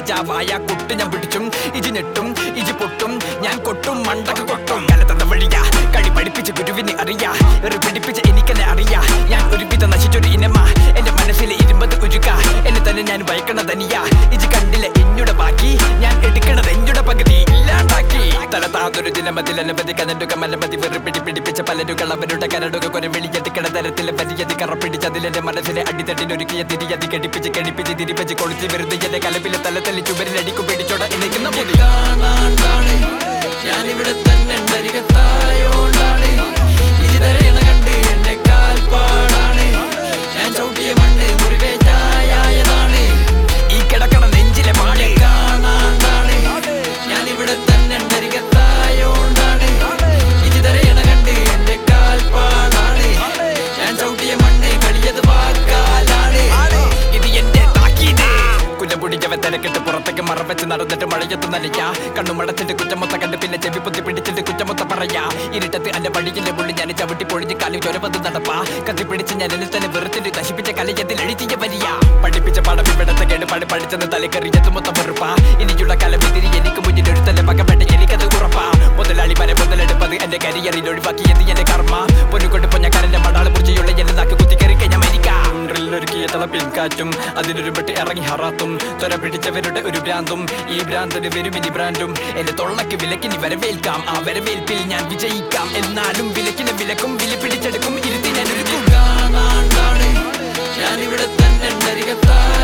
രാജാവായ കുട്ട് ഞാൻ പിടിച്ചും ഇജി ഞെട്ടും ഇജി പൊട്ടും ഞാൻ കൊട്ടും മണ്ടക്ക് കൊട്ടും കലത്തന്ന വഴിയാ കളി പഠിപ്പിച്ച ഗുരുവിനെ അറിയാ ഒരു പിടിപ്പിച്ച എനിക്കെന്നെ അറിയാ ഞാൻ ഒരുവിധ നശിച്ചൊരു ഇനമാ എന്റെ മനസ്സിലെ ഇരുമ്പത് ഉരുക എന്നെ തന്നെ ഞാൻ വയ്ക്കണ തനിയാ ഇജി കണ്ടില്ല എഞ്ഞുടെ ബാക്കി ഞാൻ എടുക്കണത് എഞ്ഞുടെ പകുതി ഇല്ലാണ്ടാക്കി തലതാതൊരു ദിനമതിൽ അനവധി കനടുക മലമതി വെറു പിടി പിടിപ്പിച്ച പലരുകൾ അവരുടെ കരടുക കുറെ വെളിയടിക്കണ തരത്തിലെ വലിയതി കറപ്പിടിച്ചതിലെന്റെ മനസ്സിലെ അടിത്തട്ടിനൊരുക്കിയ തിരിയതി കടിപ്പിച്ച് കടിപ്പിച്ച് തിരിപ്പിച്ച് കൊളുത്തി വെറുതെ എന്റെ കലപ്പിലെ തലത്തല്ലി ചുവരിലടിക്കു പിടിച്ചോട എനിക്കുന്ന മുടി കാണാണ്ടാണ് ഞാനിവിടെ തന്നെ അരികത്തായോണ്ടാണ് ഇനി തരയണ കണ്ട് എന്റെ കാൽപ്പാടാണ് ഞാൻ ചവിട്ടിയ മണ്ണ് മുറിവേ ചായായതാണ് ഈ കിടക്കണ നെഞ്ചിലെ പാടെ കാണാണ്ടാണ് ഞാനിവിടെ തന്നെ അരികത്തായോണ്ടാണ് ഇനി തരയണ കണ്ട് എന്റെ കാൽപ്പാടാണ് ഞാൻ ചവിട്ടിയ മണ്ണ് കളിയത് വാക്കാലാണ് ഇത് എന്റെ താക്കീത് കുലം പിടിച്ചവ തിരക്കിട്ട് പുറത്തേക്ക് മറവെച്ച് നടന്നിട്ട് മഴയത്ത് നനയ്ക്ക കണ്ണുമടച്ചിട്ട് കുറ്റമൊത്ത കണ്ട് പിന്നെ ചെവി പൊത്തി പിടിച്ചിട്ട് കുറ്റമൊത്ത പറയാ ഇരുട്ടത്ത് എന്റെ വഴിയിലെ പുള്ളി ഞാൻ ചവിട്ടി പൊഴിഞ്ഞ് കാലി ചൊരപത് നടപ്പാ കത്തി പിടിച്ച് ഞാൻ എന്നെ തന്നെ വെറുത്തിട്ട് നശിപ്പിച്ച കലയത്തിൽ എഴുതിയ വരിയ പഠിപ്പിച്ച പാഠം ഇവിടത്തെ കേട് പാടി പഠിച്ചെന്ന് തലക്കറിയത്ത് മൊത്തം വെറുപ്പാ ഇനിയുള്ള കാലം ഇതിരി എനിക്ക് മുന്നിൽ ഒരു തല പകപ്പെട്ട എനിക്കത് ഉറപ്പാ മുതലാളി വരെ മുതലെടുപ്പത് എന്റെ കരിയറിൽ ഒഴിവാക്കിയത് എന്റെ കർമ്മ പൊന്നുകൊണ്ട് പൊഞ്ഞക്കാരന്റെ മടാള് മുറിച്ചുള്ള എന്നെ നാക്ക് കുത്തിക്കറി കഴിഞ്ഞ മരിക്കാം ഒരുക്കിയ തിളപ്പിൽ കാറ്റും അതിനൊരു പെട്ട് ഇറങ്ങി ഹറാത്തും ത്വര പിടിച്ചവരുടെ ഒരു ഭ്രാന്തും ഈ ഭ്രാന്തിന് വരുമിനി ബ്രാൻഡും എന്റെ തൊള്ളക്ക് വിലക്കിനി വരവേൽക്കാം ആ വരവേൽപ്പിൽ ഞാൻ വിജയിക്കാം എന്നാലും വിലക്കിന് വിലക്കും വില പിടിച്ചെടുക്കും ഇരുത്തി ഞാൻ ഒരു കാണാണ്ടാണ് ഞാനിവിടെ തന്നെ അരികത്താ